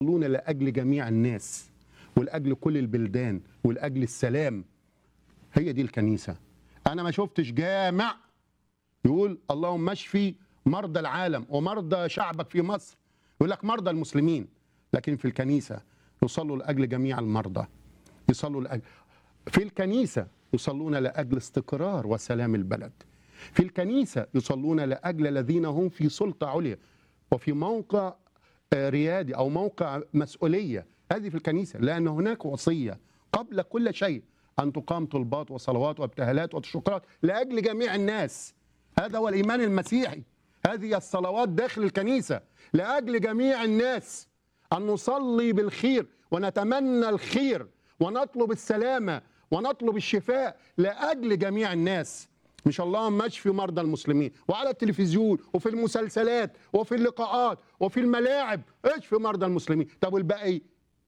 يصلون لاجل جميع الناس ولاجل كل البلدان ولاجل السلام هي دي الكنيسه انا ما شفتش جامع يقول اللهم اشفي مرضى العالم ومرضى شعبك في مصر يقول لك مرضى المسلمين لكن في الكنيسه يصلوا لاجل جميع المرضى يصلوا لاجل في الكنيسه يصلون لاجل استقرار وسلام البلد في الكنيسه يصلون لاجل الذين هم في سلطه عليا وفي موقع آه، ريادي او موقع مسؤوليه هذه في الكنيسه لان هناك وصيه قبل كل شيء ان تقام طلبات وصلوات وابتهالات وشكرات لاجل جميع الناس هذا هو الايمان المسيحي هذه الصلوات داخل الكنيسه لاجل جميع الناس ان نصلي بالخير ونتمنى الخير ونطلب السلامه ونطلب الشفاء لاجل جميع الناس مش اللهم اشفي مرضى المسلمين وعلى التلفزيون وفي المسلسلات وفي اللقاءات وفي الملاعب اشفي مرضى المسلمين طب والباقي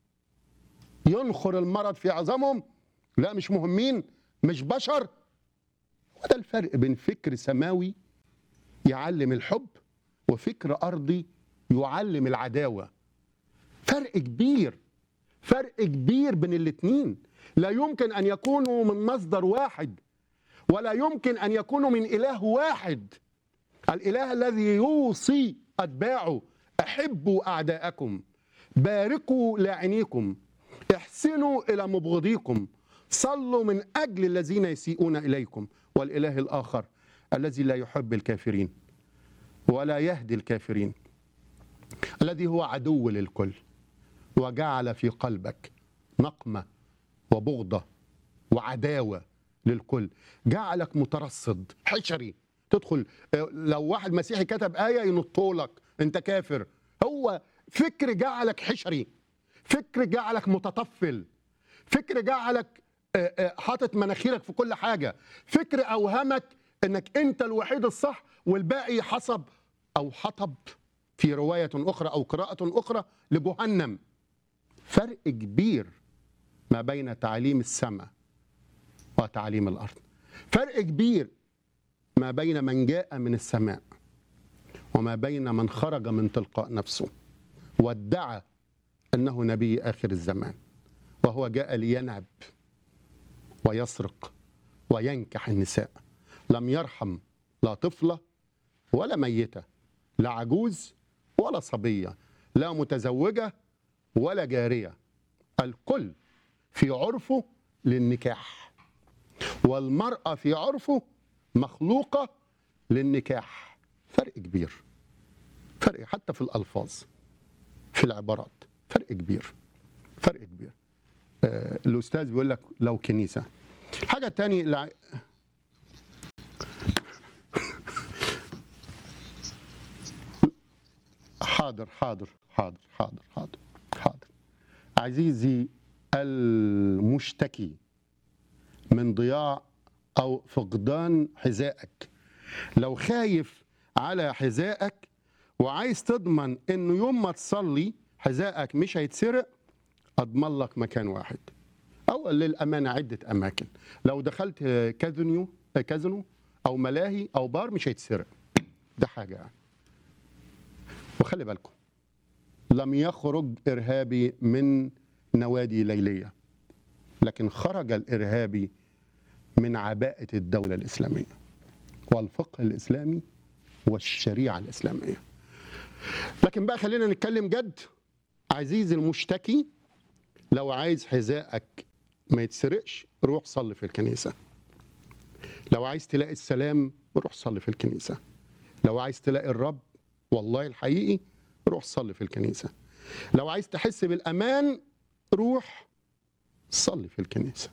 ينخر المرض في عظامهم لا مش مهمين مش بشر وده الفرق بين فكر سماوي يعلم الحب وفكر ارضي يعلم العداوه فرق كبير فرق كبير بين الاتنين لا يمكن ان يكونوا من مصدر واحد ولا يمكن ان يكونوا من اله واحد الاله الذي يوصي اتباعه احبوا اعداءكم باركوا لاعنيكم احسنوا الى مبغضيكم صلوا من اجل الذين يسيئون اليكم والاله الاخر الذي لا يحب الكافرين ولا يهدي الكافرين الذي هو عدو للكل وجعل في قلبك نقمه وبغضه وعداوه للكل جعلك مترصد حشري تدخل آه، لو واحد مسيحي كتب ايه ينطولك انت كافر هو فكر جعلك حشري فكر جعلك متطفل فكر جعلك آه، آه، حاطط مناخيرك في كل حاجه فكر اوهمك انك انت الوحيد الصح والباقي حسب او حطب في روايه اخرى او قراءه اخرى لجهنم فرق كبير ما بين تعليم السماء وتعليم الارض فرق كبير ما بين من جاء من السماء وما بين من خرج من تلقاء نفسه وادعى انه نبي اخر الزمان وهو جاء لينعب ويسرق وينكح النساء لم يرحم لا طفله ولا ميته لا عجوز ولا صبيه لا متزوجه ولا جاريه الكل في عرفه للنكاح والمراه في عرفه مخلوقه للنكاح فرق كبير فرق حتى في الالفاظ في العبارات فرق كبير فرق كبير آه الاستاذ بيقول لك لو كنيسه حاجه تاني لع... حاضر حاضر حاضر حاضر حاضر حاضر عزيزي المشتكي من ضياع او فقدان حذائك لو خايف على حذائك وعايز تضمن انه يوم ما تصلي حذائك مش هيتسرق اضمن لك مكان واحد او للامانه عده اماكن لو دخلت كازينو كازينو او ملاهي او بار مش هيتسرق ده حاجه يعني وخلي بالكم لم يخرج ارهابي من نوادي ليليه لكن خرج الارهابي من عباءه الدوله الاسلاميه والفقه الاسلامي والشريعه الاسلاميه لكن بقى خلينا نتكلم جد عزيزي المشتكي لو عايز حذائك ما يتسرقش روح صلي في الكنيسه لو عايز تلاقي السلام روح صلي في الكنيسه لو عايز تلاقي الرب والله الحقيقي روح صلي في الكنيسه لو عايز تحس بالامان روح صلي في الكنيسه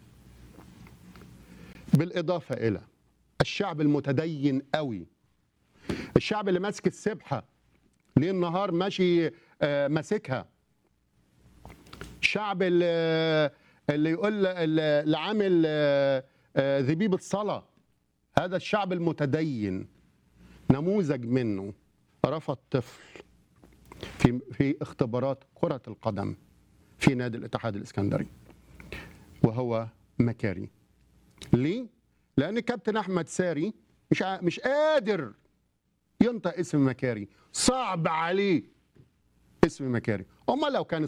بالاضافه الى الشعب المتدين قوي الشعب اللي ماسك السبحه ليل نهار ماشي آه، ماسكها الشعب اللي اللي يقول اللي اللي عامل آه، آه، ذبيبه صلاه هذا الشعب المتدين نموذج منه رفض طفل في في اختبارات كره القدم في نادي الاتحاد الاسكندري وهو مكاري ليه؟ لان كابتن احمد ساري مش ع- مش قادر ينطق اسم مكاري صعب عليه اسم مكاري امال لو كان